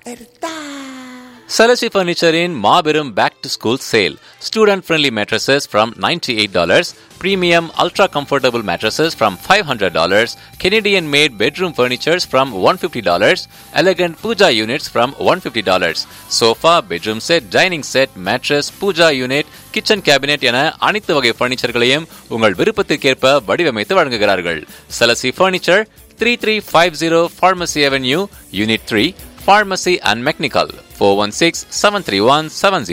Salasi Furniture in Marbirum Back to School Sale. Student friendly mattresses from $98, premium ultra comfortable mattresses from $500, Canadian made bedroom furnitures from $150, elegant puja units from $150, sofa, bedroom set, dining set, mattress, puja unit, kitchen cabinet என அனைத்து வகை பர்னிச்சர்களையும் உங்கள் விருப்பத்திற்கேற்ப வடிவமைத்து வழங்குகிறார்கள் சலசி furniture three three five zero pharmacy avenue unit three Pharmacy and Mechanical 416 731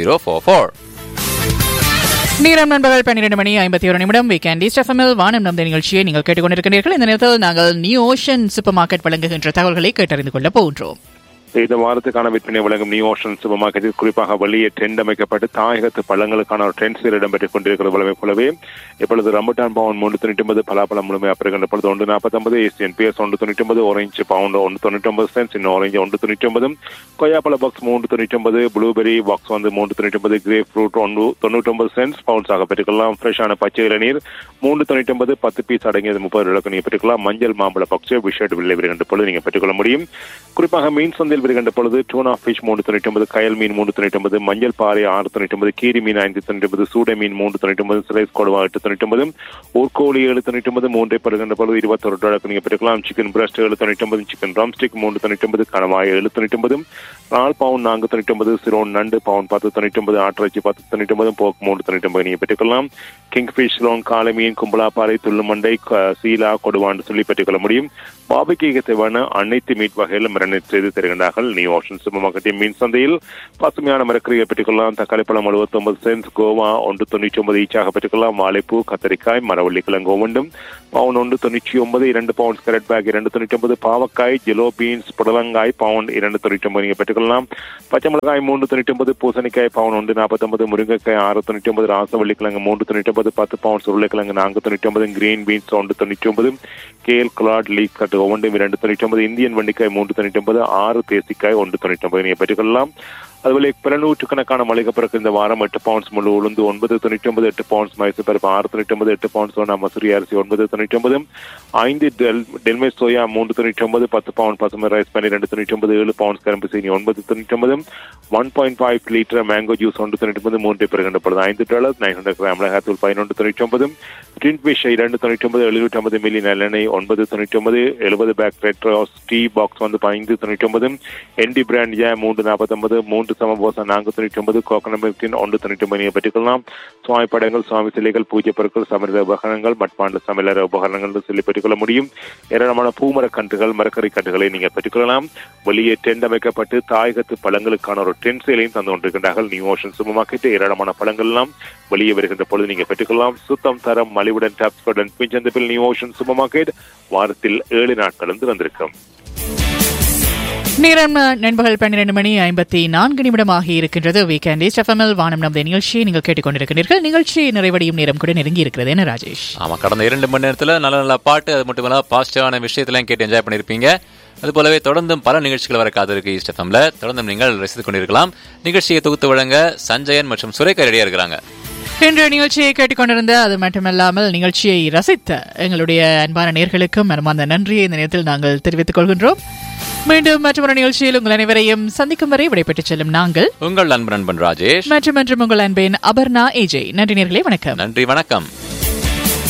7044. நேரம் நண்பர்கள் பன்னிரண்டு மணி ஐம்பத்தி ஒரு நிமிடம் வீக்கெண்ட் ஈஸ்ட் எஃப்எம்எல் வானம் நம் நிகழ்ச்சியை நீங்கள் கேட்டுக்கொண்டிருக்கிறீர்கள் இந்த நேரத்தில் நாங்கள் நியூ ஓஷன் சூப்பர் மார்க்கெட் வழங்குகின்ற தகவல்களை கேட்டறிந்து கொள்ள போகின்றோம் இந்த வாரத்துக்கான விற்பனை வழங்கும் நியூ ஓஷன் சூப்பர் மார்க்கெட்டில் குறிப்பாக வெளியே டென்ட் அமைக்கப்பட்டு தாயகத்து பழங்களுக்கான ஒரு ட்ரெண்ட் சேல் இடம்பெற்றுக் கொண்டிருக்கிறது வளமை போலவே இப்பொழுது ரம்பட்டான் பவுன் மூன்று தொண்ணூற்றி ஒன்பது பலாப்பழம் முழுமையாக பெறுகின்ற பொழுது ஒன்று நாற்பத்தொன்பது ஏசியன் பிஎஸ் ஒன்று தொண்ணூற்றி ஒன்பது ஆரஞ்சு பவுண்ட் ஒன்று தொண்ணூற்றி ஒன்பது சென்ஸ் இன்னும் ஆரஞ்சு ஒன்று தொண்ணூற்றி ஒன்பது கொய்யாப்பழ பாக்ஸ் மூன்று தொண்ணூற்றி ஒன்பது ப்ளூபெரி பாக்ஸ் வந்து மூன்று தொண்ணூற்றி ஒன்பது கிரே ஃப்ரூட் ஒன்று தொண்ணூற்றி ஒன்பது சென்ஸ் பவுன்ஸாக பெற்றுக்கொள்ளலாம் ஃப்ரெஷ்ஷான பச்சை இளநீர் மூன்று தொண்ணூற்றி ஒன்பது பத்து பீஸ் அடங்கியது முப்பது ரூபாய்க்கு நீங்கள் பெற்றுக்கொள்ளலாம் மஞ்சள் மாம்பழ பாக்ஸ் விஷேட் விலை வருகின்ற பொழுது நீங்கள் பெற்றுக்கொள்ள முடியும் குறிப்பாக மீன் சந்தையில் வருகின்ற பொழுது டூனா ஃபிஷ் மூன்று தொண்ணூற்றி ஒன்பது கயல் மீன் மூன்று தொண்ணூற்றி ஒன்பது மஞ்சள் பாறை ஆறு தொண்ணூற்றி ஒன்பது கீரி மீன் ஐந்து தொண்ணூற்றி ஒன்பது சூடை மீன் மூன்று தொண்ணூற்றி ஒன்பது சிலைஸ் கொடுவா எட்டு தொண்ணூற்றி ஒன்பது ஊர்கோழி ஏழு தொண்ணூற்றி ஒன்பது மூன்றை பெறுகின்ற பொழுது இருபத்தொரு டாலருக்கு நீங்கள் பெற்றுக்கலாம் சிக்கன் பிரஸ்ட் ஏழு தொண்ணூற்றி ஒன்பது சிக்கன் ட்ரம்ஸ்டிக் மூன்று தொண்ணூற்றி ஒன்பது கணவாய் ஏழு தொண்ணூற்றி ஒன்பது நாலு பவுன் நான்கு தொண்ணூற்றி ஒன்பது சிரோன் நண்டு பவுன் பத்து தொண்ணூற்றி ஒன்பது ஆட்டிறைச்சி பத்து தொண்ணூற்றி ஒன்பது போக் மூன்று தொண்ணூற்றி ஒன்பது நீங்கள் பெற்றுக்கொள்ளலாம் கிங் ஃபிஷ் லோன் காலை மீன் கும்பலாப்பாறை துள்ளுமண்டை சீலா கொடுவான்னு சொல்லி பெற்றுக்கொள்ள முடியும் பாபிக்கு தேவையான அனைத்து மீட் வகையிலும் மரணம் செய்து தருகின்றார்கள் நியூ ஆப்ஷன் சூப்பர் மார்க்கெட்டின் மீன் சந்தையில் பசுமையான மரக்கறியை பெற்றுக்கொள்ளலாம் தக்காளி பழம் எழுபத்தி ஒன்பது சென்ஸ் கோவா ஒன்று தொண்ணூற்றி ஒன்பது ஈச்சாக பெற்றுக்கொள்ளலாம் வாழைப்பூ கத்தரிக்காய் மரவள்ளி கிழங்கு ஒவ்வொன்றும் பவுன் ஒன்று தொண்ணூற்றி ஒன்பது இரண்டு பவுண்ட் கரட் பேக் இரண்டு தொண்ணூற்றி ஒன்பது பாவக்காய் ஜெலோ பீன்ஸ் புடலங்காய் பவுண்ட் இரண்டு தொண்ணூற்றி ஒன்பது நீங்கள் பெற்றுக்கொள்ளலாம் பச்சை மிளகாய் மூன்று தொண்ணூற்றி ஒன்பது பூசணிக்காய் பவுன் ஒன்று நாற்பத்தொன்பது முருங்கைக்காய் ஆறு தொண்ணூற்றி ஒன்பது ராசவள்ளி கிழங்கு மூன்று தொண்ணூற்றி ஒன்பது பத்து பவுண்ட் உருளைக்கிழங்கு நான்கு தொண்ணூற்றி ஒன்பது கிரீன் பீன்ஸ் ஒன்று தொண்ணூற்றி ஒன்பது கேல் கிளாட் லீக் கட்டு ஒவ்வொன்றும் இரண்டு தொண்ணூற்றி ஒன்பது இந்தியன் வண்டிக்காய் மூன்று தொண்ணூற்றி ஒன்பது ஆறு தேசிக்காய் ஒன்று தொண்ணூற்றி ஒன்பது நீங்கள் பெற்றுக்கொள்ளலாம் அதுபோல பிற நூற்றுக்கணக்கான மளிகை பிறகு இந்த வாரம் எட்டு பவுண்ட்ஸ் முழு உளுந்து ஒன்பது தொண்ணூற்றி ஒன்பது எட்டு பவுண்ட்ஸ் மைசூர் பருப்பு ஆறு தொண்ணூற்றி ஒன்பது எட்டு பவுண்ட்ஸ் சோனா மசூரி அரிசி ஒன்பது தொண்ணூற்றி ஒன்பது ஐந்து டெல் டெல்மே சோயா மூன்று தொண்ணூற்றி ஒன்பது பத்து பவுண்ட் பசுமை ரைஸ் பன்னிரெண்டு தொண்ணூற்றி ஒன்பது ஏழு பவுண்ட்ஸ் கரும்பு சீனி ஒன்பது தொண்ணூற்றி ஒன்பது one point five litre mango juice ஒன்று தொண்ணூற்றி ஒன்பது மூன்று பெறுகின்றப்படுது ஐந்து டாலர் நைன் ஹண்ட்ரட் கிராம் மிளகாத்தூள் பதினொன்று தொண்ணூற்றி ஒன்பது டின் ஃபிஷ் இரண்டு தொண்ணூற்றி ஒன்பது எழுநூற்றி ஐம்பது மில்லி நல்லெண்ணெய் ஒன்பது தொண்ணூற்றி ஒன்பது எழுபது பேக் ரெட்ரோஸ் டீ பாக்ஸ் வந்து ஐந்து தொண்ணூற்றி ஒன்பது என்டி பிராண்ட் ஜே மூன்று நாற்பத்தொன்பது மூன்று சமபோசா நான்கு தொண்ணூற்றி ஒன்பது கோகனட் மில்கின் ஒன்று தொண்ணூற்றி ஒன்பது பெற்றுக்கொள்ளலாம் சுவாமி படங்கள் சுவாமி சிலைகள் பூஜை பொருட்கள் சமையல் உபகரணங்கள் மட்பாண்டு சமையலற உபகரணங்கள் சொல்லி பெற்றுக்கொள்ள முடியும் ஏராளமான பூமர கன்றுகள் மரக்கறி கன்றுகளை நீங்கள் பெற்றுக்கொள்ளலாம் வெளியே டென்ட் அமைக்கப்பட்டு தாயகத்து பழங்களுக்கான ஒரு டென்ட் சேலையும் தந்து கொண்டிருக்கின்றார்கள் நியூ ஓஷன் சூப்பர் மார்க்கெட் ஏராளமான பழங்கள் எல்லாம் வெளியே வருகின்ற பொழுது நீங்கள் பெற்றுக்கொள்ளலாம் சுத்தம் தரம் மலிவுடன் டாப்ஸ்கோடன் பிஞ்சந்தபில் நியூ ஓஷன் சூப்பர் மார்க்கெட் வாரத்தில் ஏழு நாட்களும் திறந்திருக்கும் நேரம் நண்பகல் பன்னிரண்டு மணி ஐம்பத்தி நான்கு நிமிடமாக இருக்கின்றது வீக்கெண்ட் ஈஸ்ட் எஃப்எம்எல் வானம் நம் நிகழ்ச்சியை நீங்கள் கேட்டுக்கொண்டிருக்கிறீர்கள் நிகழ்ச்சி நிறைவடையும் நேரம் கூட நெருங்கி இருக்கிறது என்ன ராஜேஷ் ஆமா கடந்த இரண்டு மணி நேரத்துல நல்ல நல்ல பாட்டு அது மட்டும் இல்ல பாசிட்டிவான விஷயத்தெல்லாம் கேட்டு என்ஜாய் பண்ணிருப்பீங்க அது போலவே தொடர்ந்தும் பல நிகழ்ச்சிகள் வர காத்திருக்கு ஈஸ்ட் எஃப்எம்ல தொடர்ந்தும் நீங்கள் ரசித்துக் கொண்டிருக்கலாம் நிகழ்ச்சியை தொகுத்து வழங்க சஞ்சயன் மற்றும் சுரேகா ரெடியா இருக்கிறாங்க இன்று நிகழ்ச்சியை கேட்டுக்கொண்டிருந்த அது மட்டுமல்லாமல் நிகழ்ச்சியை ரசித்த எங்களுடைய அன்பான நேர்களுக்கும் மனமார்ந்த நன்றியை இந்த நேரத்தில் நாங்கள் தெரிவித்துக் கொள்கின்றோம் மீண்டும் மற்றொரு நிகழ்ச்சியில் உங்கள் அனைவரையும் சந்திக்கும் வரை விடைபெற்றுச் செல்லும் நாங்கள் உங்கள் அன்பு நண்பன் ராஜேஷ் மற்றும் மற்றும் உங்கள் அன்பின் அபர்ணா ஏஜே நன்றி நேர்களே வணக்கம் நன்றி வணக்கம்